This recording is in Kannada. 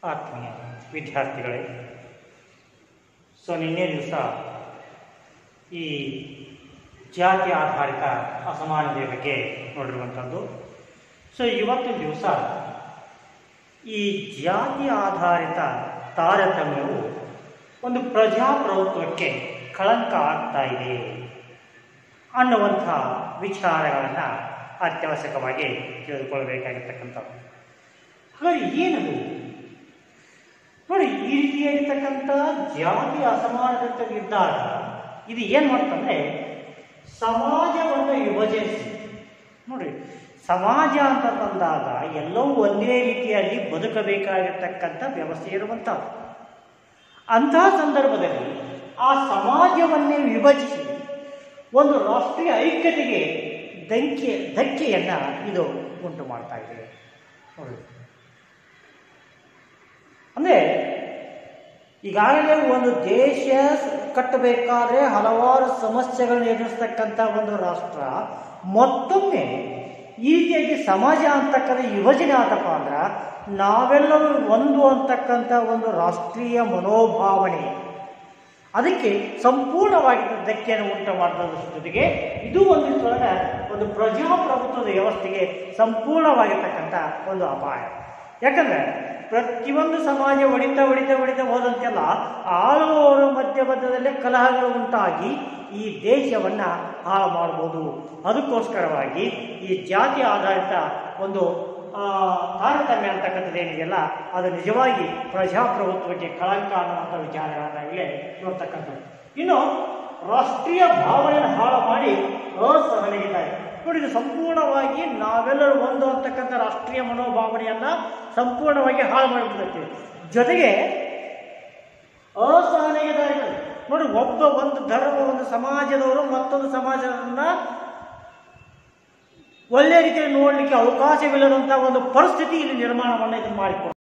ಆತ್ಮೀಯ ವಿದ್ಯಾರ್ಥಿಗಳೇ ಸೊ ನಿನ್ನೆ ದಿವಸ ಈ ಜಾತಿ ಆಧಾರಿತ ಅಸಮಾನತೆಯ ಬಗ್ಗೆ ನೋಡಿರುವಂಥದ್ದು ಸೊ ಇವತ್ತಿನ ದಿವಸ ಈ ಜಾತಿ ಆಧಾರಿತ ತಾರತಮ್ಯವು ಒಂದು ಪ್ರಜಾಪ್ರಭುತ್ವಕ್ಕೆ ಕಳಂಕ ಆಗ್ತಾ ಇದೆ ಅನ್ನುವಂಥ ವಿಚಾರಗಳನ್ನು ಅತ್ಯವಶ್ಯಕವಾಗಿ ತಿಳಿದುಕೊಳ್ಳಬೇಕಾಗಿರ್ತಕ್ಕಂಥದ್ದು ಹಾಗಾದ್ರೆ ಏನದು ನೋಡಿ ಈ ರೀತಿಯಾಗಿರ್ತಕ್ಕಂಥ ಜಾತಿ ಅಸಮಾನತೆ ಇದ್ದಾಗ ಇದು ಏನು ಮಾಡ್ತಂದ್ರೆ ಸಮಾಜವನ್ನು ವಿಭಜಿಸಿ ನೋಡಿ ಸಮಾಜ ಅಂತ ತಂದಾಗ ಎಲ್ಲವೂ ಒಂದೇ ರೀತಿಯಲ್ಲಿ ಬದುಕಬೇಕಾಗಿರ್ತಕ್ಕಂಥ ವ್ಯವಸ್ಥೆ ಇರುವಂಥದ್ದು ಅಂತಹ ಸಂದರ್ಭದಲ್ಲಿ ಆ ಸಮಾಜವನ್ನೇ ವಿಭಜಿಸಿ ಒಂದು ರಾಷ್ಟ್ರೀಯ ಐಕ್ಯತೆಗೆ ಧಕ್ಕೆ ಧಕ್ಕೆಯನ್ನು ಇದು ಉಂಟು ಮಾಡ್ತಾ ಇದೆ ನೋಡಿ ಅಂದರೆ ಈಗಾಗಲೇ ಒಂದು ದೇಶ ಕಟ್ಟಬೇಕಾದ್ರೆ ಹಲವಾರು ಸಮಸ್ಯೆಗಳನ್ನು ಎದುರಿಸ್ತಕ್ಕಂಥ ಒಂದು ರಾಷ್ಟ್ರ ಮತ್ತೊಮ್ಮೆ ಈ ರೀತಿಯಾಗಿ ಸಮಾಜ ಅಂತಕ್ಕಂಥ ವಿಭಜನೆ ಆತಪ್ಪ ಅಂದ್ರೆ ನಾವೆಲ್ಲರೂ ಒಂದು ಅಂತಕ್ಕಂಥ ಒಂದು ರಾಷ್ಟ್ರೀಯ ಮನೋಭಾವನೆ ಅದಕ್ಕೆ ಸಂಪೂರ್ಣವಾಗಿ ಧಕ್ಕೆಯನ್ನು ಉಂಟು ಮಾಡೋದ್ರ ಜೊತೆಗೆ ಇದು ಒಂದು ರೀತಿಯೊಳಗೆ ಒಂದು ಪ್ರಜಾಪ್ರಭುತ್ವದ ವ್ಯವಸ್ಥೆಗೆ ಸಂಪೂರ್ಣವಾಗಿರ್ತಕ್ಕಂಥ ಒಂದು ಅಪಾಯ ಯಾಕಂದ್ರೆ ಪ್ರತಿಯೊಂದು ಸಮಾಜ ಹೊಡಿತಾ ಹೊಡಿತಾ ಹೊಡಿತಾ ಹೋದಂತೆಲ್ಲ ಆಳುವವರ ಮಧ್ಯ ಮಧ್ಯದಲ್ಲೇ ಕಲಹಗಳು ಉಂಟಾಗಿ ಈ ದೇಶವನ್ನು ಹಾಳು ಮಾಡ್ಬೋದು ಅದಕ್ಕೋಸ್ಕರವಾಗಿ ಈ ಜಾತಿ ಆಧಾರಿತ ಒಂದು ಆ, ತಾರತಮ್ಯ ಅಂತಕ್ಕಂಥದ್ದು ಏನಿದೆಯಲ್ಲ ಅದು ನಿಜವಾಗಿ ಪ್ರಜಾಪ್ರಭುತ್ವಕ್ಕೆ ಕಳಂಕ ಅನ್ನುವಂಥ ವಿಚಾರಗಳನ್ನು ಇಲ್ಲೇ ನೋಡ್ತಕ್ಕಂಥದ್ದು ಇನ್ನು ರಾಷ್ಟ್ರೀಯ ಭಾವನೆಯನ್ನು ಹಾಳು ಮಾಡಿ ಅಸಹನೆಗಿದ್ದಾರೆ ನೋಡಿ ಇದು ಸಂಪೂರ್ಣವಾಗಿ ನಾವೆಲ್ಲರೂ ಒಂದು ಅಂತಕ್ಕಂಥ ರಾಷ್ಟ್ರೀಯ ಮನೋಭಾವನೆಯನ್ನು ಸಂಪೂರ್ಣವಾಗಿ ಹಾಳು ಮಾಡಿಬಿಡ್ತೀವಿ ಜೊತೆಗೆ ಅಸಹನೆಗೆ ದಾರಿಗಳು ನೋಡಿ ಒಬ್ಬ ಒಂದು ಧರ್ಮ ಒಂದು ಸಮಾಜದವರು ಮತ್ತೊಂದು ಸಮಾಜವನ್ನ ಒಳ್ಳೆ ರೀತಿಯಲ್ಲಿ ನೋಡಲಿಕ್ಕೆ ಅವಕಾಶವಿಲ್ಲದಂಥ ಒಂದು ಪರಿಸ್ಥಿತಿ ಇಲ್ಲಿ ನಿರ್ಮಾಣವನ್ನು ಇದನ್ನು ಮಾಡಿಕೊಡ್ತಾರೆ